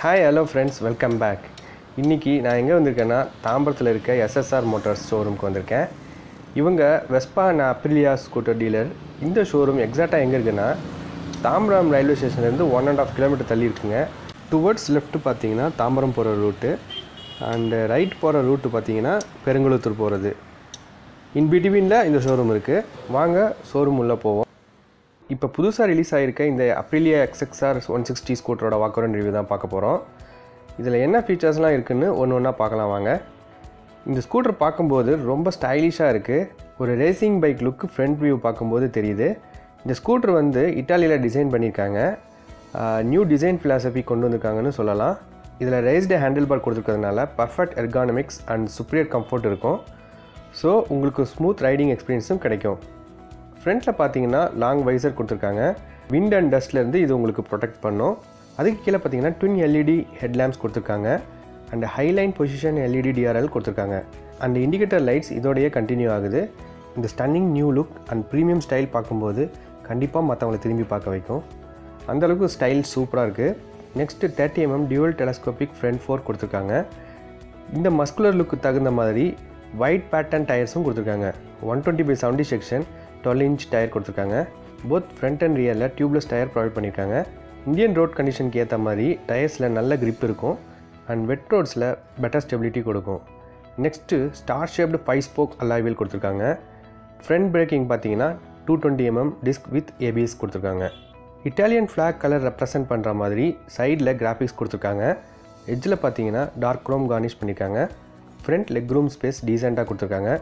hi hello friends welcome back இன்றைக்கி நான் எங்கே வந்திருக்கேன்னா தாம்பரத்தில் இருக்க எஸ்எஸ்ஆர் மோட்டார்ஸ் ஷோரூமுக்கு வந்திருக்கேன் இவங்க Vespa and Aprilia scooter dealer இந்த ஷோரூம் எக்ஸாக்டாக எங்கே இருக்குன்னா தாம்பரம் ரயில்வே ஸ்டேஷன்லேருந்து ஒன் அண்ட் ஆஃப் கிலோமீட்டர் தள்ளி இருக்குங்க டுவர்ட்ஸ் லெஃப்ட் பார்த்தீங்கன்னா தாம்பரம் போகிற ரூட்டு அண்டு ரைட் போகிற ரூட்டு பார்த்தீங்கன்னா பெருங்குளத்தூர் போகிறது இன் பிட்வீனில் இந்த ஷோரூம் இருக்குது வாங்க ஷோரூம் உள்ளே போவோம் இப்போ புதுசாக ரிலீஸ் ஆகிருக்க இந்த அப்ரிலியா எக்ஸ்எக்ஸ்ஆர் ஒன் சிக்ஸ்டி ஸ்கூட்டரோட வாக்கரன் ரிவ்யூ தான் பார்க்க போகிறோம் இதில் என்ன ஃபீச்சர்ஸ்லாம் இருக்குன்னு ஒன்று ஒன்றா பார்க்கலாம் வாங்க இந்த ஸ்கூட்டர் பார்க்கும்போது ரொம்ப ஸ்டைலிஷாக இருக்குது ஒரு racing bike look front view பார்க்கும்போது தெரியுது இந்த ஸ்கூட்டர் வந்து இட்டாலியில் டிசைன் பண்ணியிருக்காங்க நியூ டிசைன் ஃபிலாசபி கொண்டு வந்திருக்காங்கன்னு சொல்லலாம் இதில் ரேஸ்டு ஹேண்டில் பார் கொடுத்துருக்கிறதுனால perfect ergonomics and superior comfort இருக்கும் ஸோ உங்களுக்கு ஸ்மூத் ரைடிங் எக்ஸ்பீரியன்ஸும் கிடைக்கும் ஃப்ரண்ட்டில் பார்த்தீங்கன்னா லாங் வைசர் கொடுத்துருக்காங்க விண்ட் அண்ட் டஸ்ட்லேருந்து இது உங்களுக்கு ப்ரொடெக்ட் பண்ணும் அதுக்கு கீழே பார்த்தீங்கன்னா ட்வின் எல்இடி ஹெட்லாம்ப்ஸ் கொடுத்துருக்காங்க and highline position LED DRL கொடுத்துருக்காங்க அண்ட் இண்டிகேட்டர் லைட்ஸ் இதோடையே கண்டினியூ ஆகுது இந்த stunning new look and premium style பார்க்கும்போது கண்டிப்பாக மற்றவங்களை திரும்பி பார்க்க வைக்கும் அந்தளவுக்கு ஸ்டைல் சூப்பராக இருக்குது next thirty mm dual telescopic front fork கொடுத்துருக்காங்க இந்த மஸ்குலர் லுக்கு தகுந்த மாதிரி ஒயிட் பேட்டர்ன் டயர்ஸும் கொடுத்துருக்காங்க one twenty by seventy section twelve inch tyre கொடுத்துருக்காங்க போத் ஃப்ரண்ட் அண்ட் ரியரில் டியூப்லெஸ் டயர் ப்ரொவைட் பண்ணியிருக்காங்க இந்தியன் ரோட் கண்டிஷனுக்கு ஏற்ற மாதிரி டயர்ஸில் நல்ல grip இருக்கும் அண்ட் வெட் ரோட்ஸில் பெட்டர் ஸ்டெபிலிட்டி கொடுக்கும் next star shaped five spoke alloy wheel கொடுத்துருக்காங்க ஃப்ரண்ட் பிரேக்கிங் பார்த்தீங்கன்னா two twenty mm disc with ABS கொடுத்துருக்காங்க இட்டாலியன் ஃப்ளாக் கலர் ரெப்ரசன்ட் பண்ணுற மாதிரி சைடில் கிராஃபிக்ஸ் கொடுத்துருக்காங்க எட்ஜில் பார்த்தீங்கன்னா டார்க் க்ரோம் கார்னிஷ் பண்ணியிருக்காங்க ஃப்ரண்ட் லெக் ரூம் ஸ்பேஸ் டீசெண்டாக கொடுத்துருக்காங்க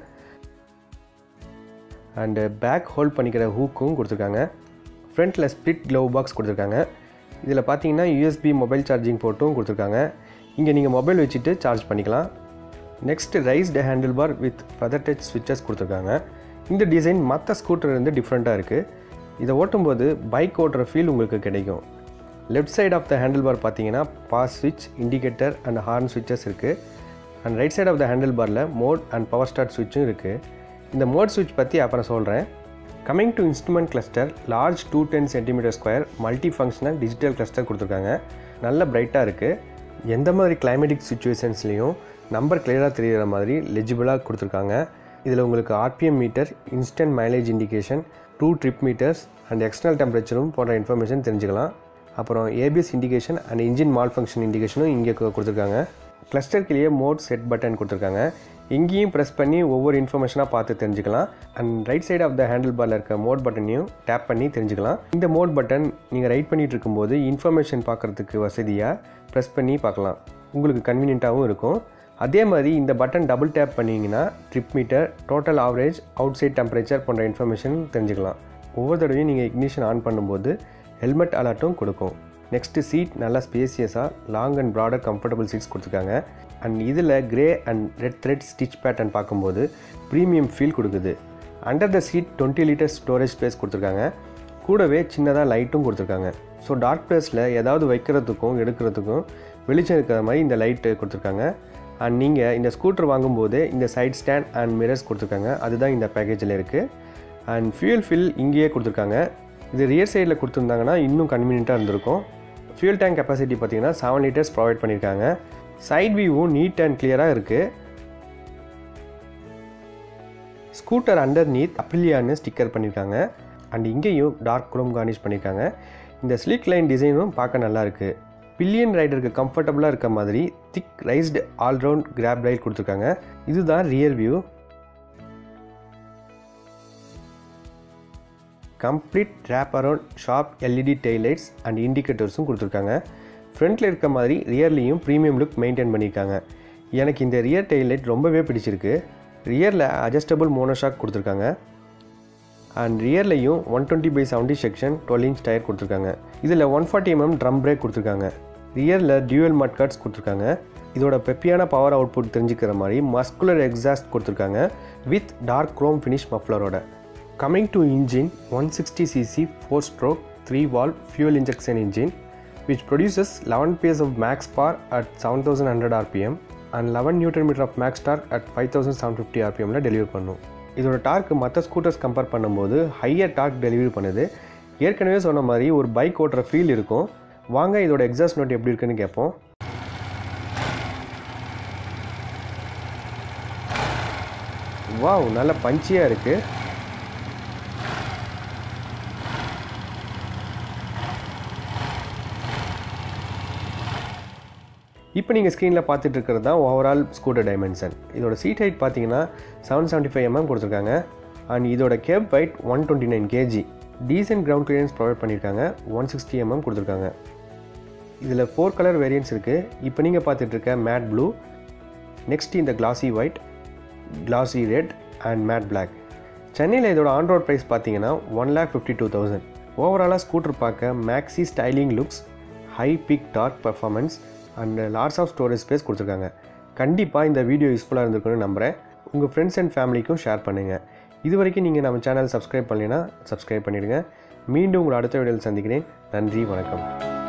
அண்டு பேக் ஹோல்ட் பண்ணிக்கிற ஹூக்கும் கொடுத்துருக்காங்க ஃப்ரண்ட்டில் ஸ்ப்ளிட் க்ளவ் பாக்ஸ் கொடுத்துருக்காங்க இதில் பார்த்தீங்கன்னா யூஎஸ்பி மொபைல் சார்ஜிங் போர்ட்டும் கொடுத்துருக்காங்க இங்கே நீங்கள் மொபைல் வச்சுட்டு சார்ஜ் பண்ணிக்கலாம் next raised handle bar with feather touch ஸ்விட்சஸ் கொடுத்துருக்காங்க இந்த டிசைன் மற்ற ஸ்கூட்டர் இருந்து டிஃப்ரெண்ட்டாக இருக்குது இதை ஓட்டும்போது பைக் ஓட்டுற ஃபீல் உங்களுக்கு கிடைக்கும் left side of the handle bar பார்த்தீங்கன்னா பாஸ் ஸ்விட்ச் இண்டிகேட்டர் அண்ட் ஹார்ன் ஸ்விட்சஸ் இருக்குது and right side of the handle பாரில் மோட் அண்ட் பவர் ஸ்டார்ட் ஸ்விட்சும் இருக்குது இந்த மோட் ஸ்விட்ச் பற்றி அப்புறம் சொல்கிறேன் coming to instrument cluster large two ten centimetre square multi functional digital cluster கொடுத்துருக்காங்க நல்ல பிரைட்டாக இருக்குது எந்த மாதிரி கிளைமேட்டிக் சுச்சுவேஷன்ஸ்லேயும் நம்பர் கிளியராக தெரிகிற மாதிரி லெஜிபிளாக கொடுத்துருக்காங்க இதில் உங்களுக்கு RPM meter instant mileage indication two trip meters and external டெம்பரேச்சரும் போன்ற இன்ஃபர்மேஷன் தெரிஞ்சுக்கலாம் அப்புறம் ABS indication and engine malfunction இண்டிகேஷனும் இங்கே கொடுத்துருக்காங்க கிளஸ்டர்க்கிலேயே மோட் செட் பட்டன் கொடுத்துருக்காங்க இங்கேயும் ப்ரெஸ் பண்ணி ஒவ்வொரு இன்ஃபர்மேஷனாக பார்த்து தெரிஞ்சுக்கலாம் and right side of the handle பாரில் இருக்க மோட் பட்டனையும் டேப் பண்ணி தெரிஞ்சுக்கலாம் இந்த மோட் பட்டன் நீங்கள் ரைட் பண்ணிட்டு இருக்கும்போது இன்ஃபர்மேஷன் பார்க்குறதுக்கு வசதியாக ப்ரெஸ் பண்ணி பார்க்கலாம் உங்களுக்கு கன்வீனியண்ட்டாகவும் இருக்கும் அதே மாதிரி இந்த பட்டன் டபுள் டேப் பண்ணிங்கன்னா trip meter total average outside temperature போன்ற இன்ஃபர்மேஷன் தெரிஞ்சுக்கலாம் ஒவ்வொரு தடவையும் நீங்கள் இக்னிஷன் ஆன் பண்ணும்போது ஹெல்மெட் அலர்ட்டும் கொடுக்கும் நெக்ஸ்ட்டு சீட் நல்லா ஸ்பேசியஸாக long and broader comfortable seats கொடுத்துருக்காங்க அண்ட் இதில் grey and red thread stitch pattern பார்க்கும்போது ப்ரீமியம் ஃபீல் கொடுக்குது under the seat twenty litre storage space கொடுத்துருக்காங்க கூடவே சின்னதாக லைட்டும் கொடுத்துருக்காங்க ஸோ டார்க் பிளேஸில் ஏதாவது வைக்கிறதுக்கும் எடுக்கிறதுக்கும் வெளிச்சம் இருக்கிற மாதிரி இந்த லைட்டு கொடுத்துருக்காங்க அண்ட் நீங்கள் இந்த ஸ்கூட்டர் வாங்கும்போது இந்த சைட் ஸ்டாண்ட் அண்ட் மிரர்ஸ் கொடுத்துருக்காங்க அதுதான் இந்த பேக்கேஜில் இருக்குது அண்ட் ஃபியூல் ஃபில் இங்கேயே கொடுத்துருக்காங்க இது ரியர் சைடில் கொடுத்துருந்தாங்கன்னா இன்னும் கன்வீனியண்ட்டாக இருந்திருக்கும் ஃபியூல் டேங்க் கெப்பாசிட்டி பார்த்தீங்கன்னா செவன் லிட்டர்ஸ் ப்ரொவைட் பண்ணியிருக்காங்க சைட் வியூவும் நீட் அண்ட் கிளியராக இருக்குது ஸ்கூட்டர் அண்டர் நீத் அப்ரிலியான்னு ஸ்டிக்கர் பண்ணியிருக்காங்க அண்ட் இங்கேயும் டார்க் குரோம் கார்னிஷ் பண்ணியிருக்காங்க இந்த ஸ்லீக் லைன் டிசைனும் பார்க்க நல்லா இருக்குது பில்லியன் ரைடருக்கு கம்ஃபர்டபுளாக இருக்க மாதிரி thick raised all round grab rail கொடுத்துருக்காங்க இதுதான் rear view complete wrap around sharp LED taillights and இண்டிகேட்டர்ஸும் கொடுத்துருக்காங்க ஃப்ரண்ட்டில் இருக்க மாதிரி ரியர்லேயும் ப்ரீமியம் லுக் மெயின்டைன் பண்ணியிருக்காங்க எனக்கு இந்த ரியர் டெய்லைட் ரொம்பவே பிடிச்சிருக்கு ரியரில் அட்ஜஸ்டபுள் மோனோஷாக் கொடுத்துருக்காங்க அண்ட் ரியர்லையும் one twenty by seventy section twelve inch tyre கொடுத்துருக்காங்க இதில் one forty mm drum brake கொடுத்துருக்காங்க ரியரில் டியூவல் மட் கார்ட்ஸ் கொடுத்துருக்காங்க இதோட பெப்பியான பவர் அவுட்புட் தெரிஞ்சுக்கிற மாதிரி மஸ்குலர் எக்ஸாஸ்ட் கொடுத்துருக்காங்க வித் டார்க் க்ரோம் ஃபினிஷ் மஃப்ளரோட coming to engine one sixty cc four stroke three valve fuel injection engine which produces 11 PS of max power at 7100 RPM and 11 Newton meter of max torque at 5750 RPM ல deliver பண்ணும் இதோட torque மற்ற scooters compare பண்ணும்போது higher torque delivery பண்ணுது ஏற்கனவே சொன்ன மாதிரி ஒரு பைக் ஓட்டுற ஃபீல் இருக்கும் வாங்க இதோட எக்ஸாஸ்ட் நோட் எப்படி இருக்குன்னு கேட்போம் வாவ் நல்ல பஞ்சியாக இருக்குது இப்போ நீங்கள் ஸ்க்ரீனில் பார்த்துட்டு இருக்கிறது தான் ஓவரால் ஸ்கூட்டர் டைமென்ஷன் இதோட சீட் ஹைட் பார்த்தீங்கன்னா செவன் செவன்ட்டி ஃபைவ் எம்எம் கொடுத்துருக்காங்க அண்ட் இதோட kerb weight one twenty nine kg decent ground clearance provide பண்ணியிருக்காங்க ஒன் சிக்ஸ்டி எம்எம் கொடுத்துருக்காங்க இதில் ஃபோர் கலர் வேரியன்ட்ஸ் இருக்குது இப்போ நீங்கள் பார்த்துட்டு இருக்க மேட் ப்ளூ நெக்ஸ்ட் இந்த classy white classy red and matte black சென்னையில் இதோட ஆன் ரோட் ப்ரைஸ் பார்த்தீங்கன்னா one lakh fifty two thousand ஓவராலாக ஸ்கூட்டர் பார்க்க maxi styling looks high big torque performance and lots of storage space கொடுத்துருக்காங்க கண்டிப்பாக இந்த வீடியோ யூஸ்ஃபுல்லாக இருந்திருக்குன்னு நம்புகிறேன் உங்கள் ஃப்ரெண்ட்ஸ் அண்ட் ஃபேமிலிக்கும் ஷேர் பண்ணுங்கள் இது வரைக்கும் நீங்கள் நம்ம சேனல் சப்ஸ்கிரைப் பண்ணலைன்னா சப்ஸ்கிரைப் பண்ணிவிடுங்க மீண்டும் உங்களை அடுத்த வீடியோவில் சந்திக்கிறேன் நன்றி வணக்கம்